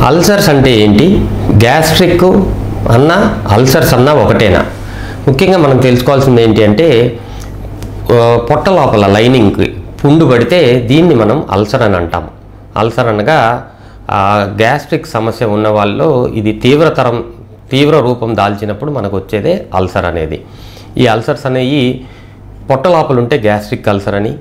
ulcers అంటే ఏంటి gastric అన్న అల్సర్స్ అన్న ఒకటేనా ముఖ్యంగా మనం తెలుసుకోవాల్సింది ఏంటి అంటే ఆ, పొట్ట లోపల లైనింగ్కి పుండు పడితే దీన్ని మనం అల్సర్ అని అంటాం అల్సర్ అనగా ఆ, గ్యాస్ట్రిక్ సమస్య ఉన్న వాళ్ళలో ఇది తీవ్రతరం తీవ్ర రూపం దాల్చినప్పుడు మనకు వచ్చేదే అల్సర్ అనేది ఈ అల్సర్స్ అనేవి పొట్ట లోపల ఉంటే గ్యాస్ట్రిక్ అల్సర్ అని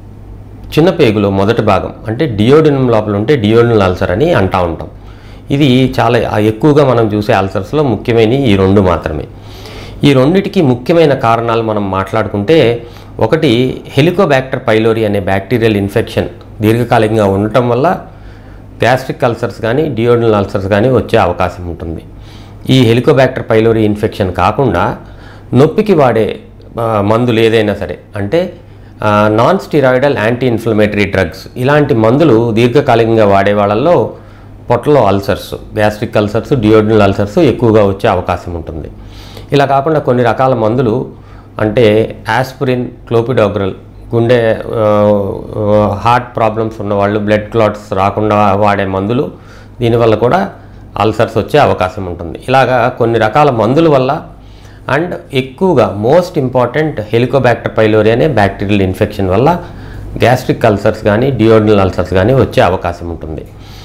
చిన్న పేగులో మొదటి భాగం అంటే డియోడినం లోపల ఉంటే డియోడినల్ అల్సర్ అని అంటా ఉంటాం ఇది చాలా ఎక్కువగా మనం చూసే అల్సర్స్లో ముఖ్యమైన ఈ రెండు మాత్రమే ఈ రెండిటికి ముఖ్యమైన కారణాలు మనం మాట్లాడుకుంటే ఒకటి హెలికోబ్యాక్టర్ పైలోరి అనే బ్యాక్టీరియల్ ఇన్ఫెక్షన్ దీర్ఘకాలికంగా ఉండటం వల్ల గ్యాస్ట్రిక్ అల్సర్స్ కానీ డియోడినల్ అల్సర్స్ కానీ వచ్చే అవకాశం ఉంటుంది ఈ హెలికోబ్యాక్టర్ పైలోరి ఇన్ఫెక్షన్ కాకుండా నొప్పికి వాడే ఆ, మందులు ఏదైనా సరే అంటే non steroidal anti inflammatory drugs ఇలాంటి మందులు దీర్ఘకాలికంగా వాడే వాళ్ళల్లో పొట్టలో ulcers gastric ulcers duodenal ulcers ఎక్కువగా వచ్చే అవకాశం ఉంటుంది ఇలా కాకుండా కొన్ని రకాల మందులు అంటే ఆస్పిరిన్ క్లోపిడోగ్రల్ గుండె ఆ, ఆ, హార్ట్ ప్రాబ్లమ్స్ ఉన్న వాళ్ళు బ్లడ్ క్లాట్స్ రాకుండా వాడే మందులు దీనివల్ల కూడా అల్సర్స్ వచ్చే అవకాశం ఉంటుంది ఇలాగా కొన్ని రకాల మందుల వల్ల అండ్ ఎక్కువగా మోస్ట్ ఇంపార్టెంట్ హెలికోబ్యాక్టర్ పైలోరి అనే బ్యాక్టీరియల్ ఇన్ఫెక్షన్ వల్ల గ్యాస్ట్రిక్ అల్సర్స్ కానీ డియోడినల్ అల్సర్స్ కానీ వచ్చే అవకాశం ఉంటుంది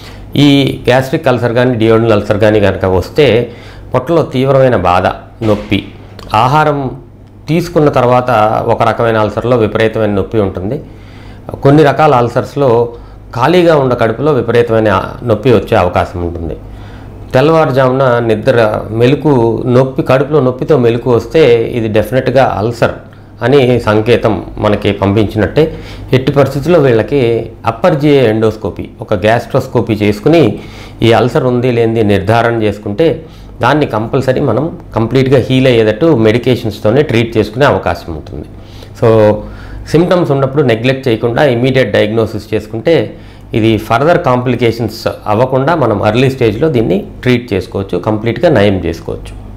ఈ గ్యాస్ట్రిక్ అల్సర్ కానీ డియోడినల్ అల్సర్ కానీ కనుక వస్తే పొట్టలో తీవ్రమైన బాధ నొప్పి ఆహారం తీసుకున్న తర్వాత ఒక రకమైన అల్సర్లో విపరీతమైన నొప్పి ఉంటుంది కొన్ని రకాల అల్సర్స్లో ఖాళీగా ఉన్న కడుపులో విపరీతమైన నొప్పి వచ్చే అవకాశం ఉంటుంది తెల్లవారుజామున నిద్ర మెలకు నొప్పి కడుపులో నొప్పితో మెలకు వస్తే ఇది డెఫినెట్గా అల్సర్ అని సంకేతం మనకి పంపించినట్టే ఎట్టి పరిస్థితుల్లో వీళ్ళకి అప్పర్ జిఏ ఎండోస్కోపీ ఒక గ్యాస్ట్రోస్కోపీ చేసుకుని ఈ అల్సర్ ఉంది లేనిది నిర్ధారణ చేసుకుంటే దాన్ని కంపల్సరీ మనం కంప్లీట్గా హీల్ అయ్యేటట్టు మెడికేషన్స్తోనే ట్రీట్ చేసుకునే అవకాశం ఉంటుంది సో సిమ్టమ్స్ ఉన్నప్పుడు నెగ్లెక్ట్ చేయకుండా ఇమీడియట్ డయాగ్నోసిస్ చేసుకుంటే ఇది ఫర్దర్ కాంప్లికేషన్స్ అవ్వకుండా మనం అర్లీ స్టేజ్లో దీన్ని ట్రీట్ చేసుకోవచ్చు కంప్లీట్గా నయం చేసుకోవచ్చు